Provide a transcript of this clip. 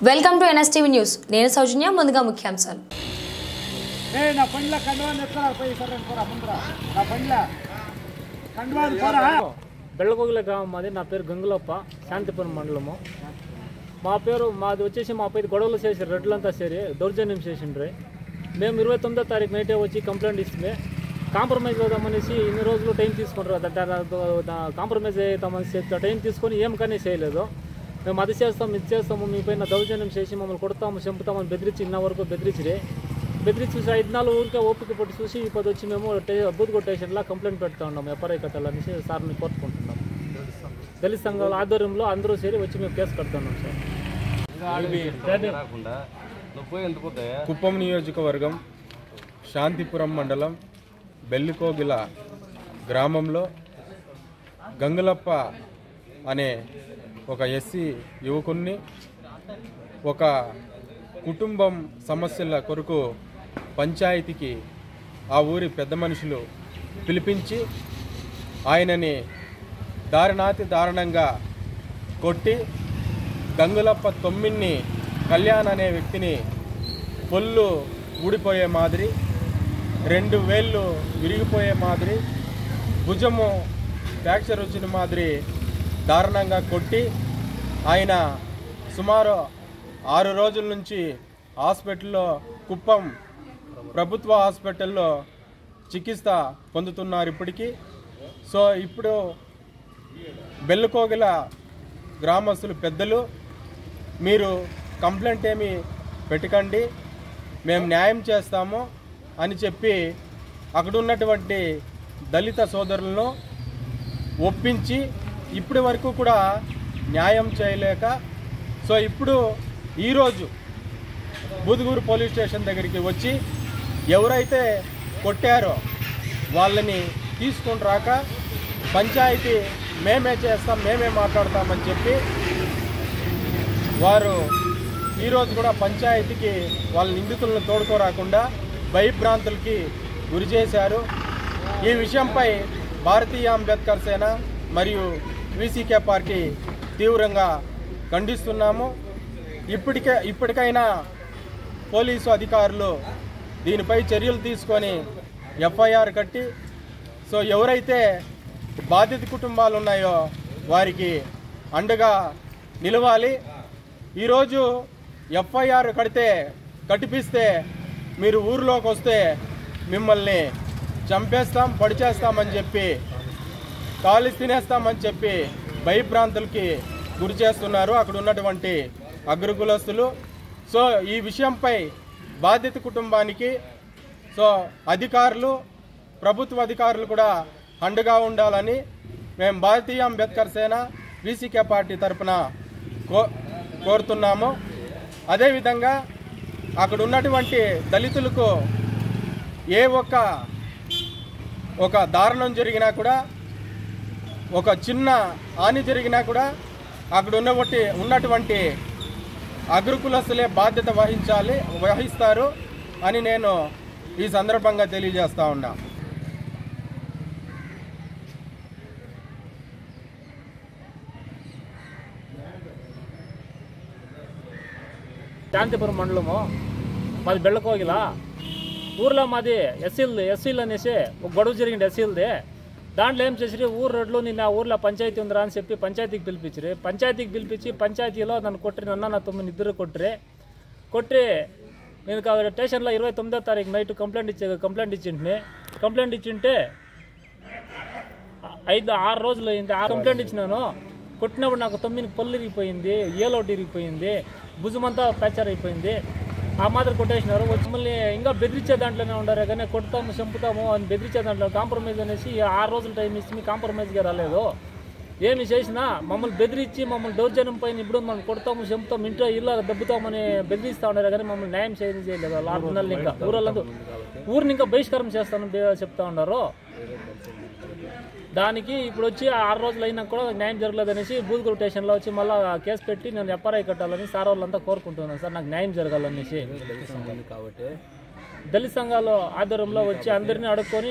welcome to NSTV news నేను సౌజన్య ముందుగా ముఖ్యాంశాలు ఏ నా పండ్ల కండువాన్ని ఎత్తురా పోయి సరే పోరా ముందర నా పండ్ల కండువాన్ని పోరా బెళ్ళగొగుల గ్రామం మాది నా పేరు గంగులప్ప శాంతిపురం మండలము మా పేరు మాది వచ్చేసి మా పైది గొడవలు చేసి రెడ్లంతా సేరి దౌర్జన్యం చేసిండ్రి మేము ఇరవై తొమ్మిదో తారీఖు నైటే వచ్చి కంప్లైంట్ ఇస్తే కాంప్రమైజ్ అవుదామనేసి ఇన్ని రోజులు టైం తీసుకుంటారు దా- దా- దా- దా- కాంప్రమైజ్ అవుతామని చెప్పి టైం తీసుకొని ఏం కానీ చేయలేదు మేము అది చేస్తాం ఇది చేస్తాము మీ పైన దౌర్జన్యం చేసి మమ్మల్ని కొడతాము చంపుతామని బెదిరించి ఇన్న వరకు బెదిరించిరే బెదిరించి చూసి ఐదు నాలుగు ఊరికే ఓపిక పట్టి చూసి ఇప్పుడు వచ్చి మేము టే బూత్గూడ్ స్టేషన్లో కంప్లైంట్ పెడతా ఉన్నాం ఎఫ్ఐఆర్ కట్టాలనేసి సార్ని కోరుకుంటున్నాం దళిత సంఘాల ఆధ్వర్యంలో అందరూ చేరి వచ్చి మేము కేసు కడుతున్నాం సార్ రాకుండా నువ్వు పోయి ఎంత పోతాయా కుప్పం నియోజకవర్గం శాంతిపురం మండలం బెల్లికోగిల గ్రామంలో గంగులప్ప అనే ఒక ఎస్సీ యువకుణ్ణి ఒక కుటుంబం సమస్యల కొరకు పంచాయతీకి ఆ ఊరి పెద్ద మనుషులు పిలిపించి ఆయనని దారుణాతి దారుణంగా కొట్టి గంగులప్ప తొమ్మిన్ని కళ్యాణ్ అనే వ్యక్తిని పొల్లు ఊడిపోయే మాదిరి రెండు వేళ్ళు విరిగిపోయే మాదిరి భుజము ఫ్రాక్చర్ వచ్చిన మాదిరి దారుణంగా కొట్టి ఆయన సుమారు ఆరు రోజుల నుంచి హాస్పిటల్లో కుప్పం ప్రభుత్వ హాస్పిటల్లో చికిత్స పొందుతున్నారు ఇప్పటికీ సో ఇప్పుడు బెల్లుకోగిల గ్రామస్తులు పెద్దలు మీరు కంప్లైంట్ ఏమి పెట్టకండి మేము న్యాయం చేస్తాము అని చెప్పి అక్కడ ఉన్నటువంటి దళిత సోదరులను ఒప్పించి ఇప్పటి వరకు కూడా న్యాయం చేయలేక సో ఇప్పుడు ఈరోజు బూదుగూరు పోలీస్ స్టేషన్ దగ్గరికి వచ్చి ఎవరైతే కొట్టారో వాళ్ళని తీసుకొని రాక పంచాయతీ మేమే చేస్తాం మేమే మాట్లాడతామని చెప్పి వారు ఈరోజు కూడా పంచాయతీకి వాళ్ళ నిందితులను తోడుకోరాకుండా భయభ్రాంతులకి గురి చేశారు ఈ విషయంపై భారతీయ అంబేద్కర్ సేన మరియు వీసీకే పార్టీ తీవ్రంగా ఖండిస్తున్నాము ఇప్పటికే ఇప్పటికైనా పోలీసు అధికారులు దీనిపై చర్యలు తీసుకొని ఎఫ్ఐఆర్ కట్టి సో ఎవరైతే బాధిత కుటుంబాలు ఉన్నాయో వారికి అండగా నిలవాలి ఈరోజు ఎఫ్ఐఆర్ కడితే కట్టిపిస్తే మీరు ఊరిలోకి వస్తే మిమ్మల్ని చంపేస్తాం పడిచేస్తామని చెప్పి కాలి తినేస్తామని చెప్పి భయభ్రాంతులకి గురి చేస్తున్నారు అక్కడ ఉన్నటువంటి అగ్రకులస్తులు సో ఈ విషయంపై బాధిత కుటుంబానికి సో అధికారులు ప్రభుత్వ అధికారులు కూడా అండగా ఉండాలని మేము భారతీయ అంబేద్కర్ సేన వీసీకే పార్టీ తరఫున కో కోరుతున్నాము అదేవిధంగా అక్కడ ఉన్నటువంటి దళితులకు ఏ ఒక్క ఒక దారుణం జరిగినా కూడా ఒక చిన్న హాని జరిగినా కూడా అక్కడ ఉన్నటువంటి ఉన్నటువంటి అగ్రకులస్తులే బాధ్యత వహించాలి వహిస్తారు అని నేను ఈ సందర్భంగా తెలియజేస్తా ఉన్నా శాంతిపురం మండలము మాది బెళ్ళకోగిల ఊర్లో మాది ఎస్సీలు ఎస్సీలు అనేసి ఒక గొడవ జరిగింది ఎస్సీలది దాంట్లో ఏం చేసిరి ఊరు రోడ్లు నిన్న ఆ ఊర్లో పంచాయతీ ఉందిరా అని చెప్పి పంచాయతీకి పిలిపించిరి పంచాయతీకి పిలిపించి పంచాయతీలో నన్ను కొట్టిరి నన్న నా తొమ్మిది ఇద్దరు కొట్టిరి కొట్టి నేను కా- స్టేషన్లో ఇరవై తొమ్మిదో తారీఖు నైట్ కంప్లైంట్ ఇచ్చే కంప్లైంట్ ఇచ్చింటిని కంప్లైంట్ ఇచ్చింటే ఐదు ఆరు రోజులు అయింది ఆ కంప్లైంట్ ఇచ్చినాను కొట్టినప్పుడు నాకు తొమ్మిది పళ్ళు ఇరిగిపోయింది ఏలోటి ఇరిగిపోయింది భుజమంతా ఫ్రాక్చర్ అయిపోయింది ఆ మాత్రం కొట్టేసినారు వచ్చి మళ్ళీ ఇంకా బెదిరించే దాంట్లోనే ఉండారు కానీ కొడతాము చంపుతాము అని బెదిరించే దాంట్లో కాంప్రమైజ్ అనేసి ఆరు రోజులు టైం ఇచ్చి మీ కాంప్రమైజ్గా రాలేదు ఏమి చేసినా మమ్మల్ని బెదిరించి మమ్మల్ని దౌర్జన్యం పైన ఇప్పుడు మనం కొడతాము చంపుతాము ఇంట్లో ఇల్లు దెబ్బతామని బెదిరిస్తా ఉన్నారు కానీ మమ్మల్ని న్యాయం చేయని చేయలేదు వాళ్ళు ఆరు నెలలు ఇంకా ఊరల్లందు ఊరిని ఇంకా బహిష్కారం చేస్తానని బే- చెప్తా ఉన్నారు దానికి ఇప్పుడు వచ్చి ఆరు రోజులు అయినా కూడా న్యాయం జరగలేదు అనేసి బూదుగురు స్టేషన్లో వచ్చి మళ్ళీ కేసు పెట్టి నేను ఎఫ్ఐఆర్ కట్టాలని సార్ వాళ్ళంతా కోరుకుంటున్నాను సార్ నాకు న్యాయం జరగాలనేసి కాబట్టి దళిత సంఘాలు ఆధ్వర్యంలో వచ్చి అందరినీ అడుక్కొని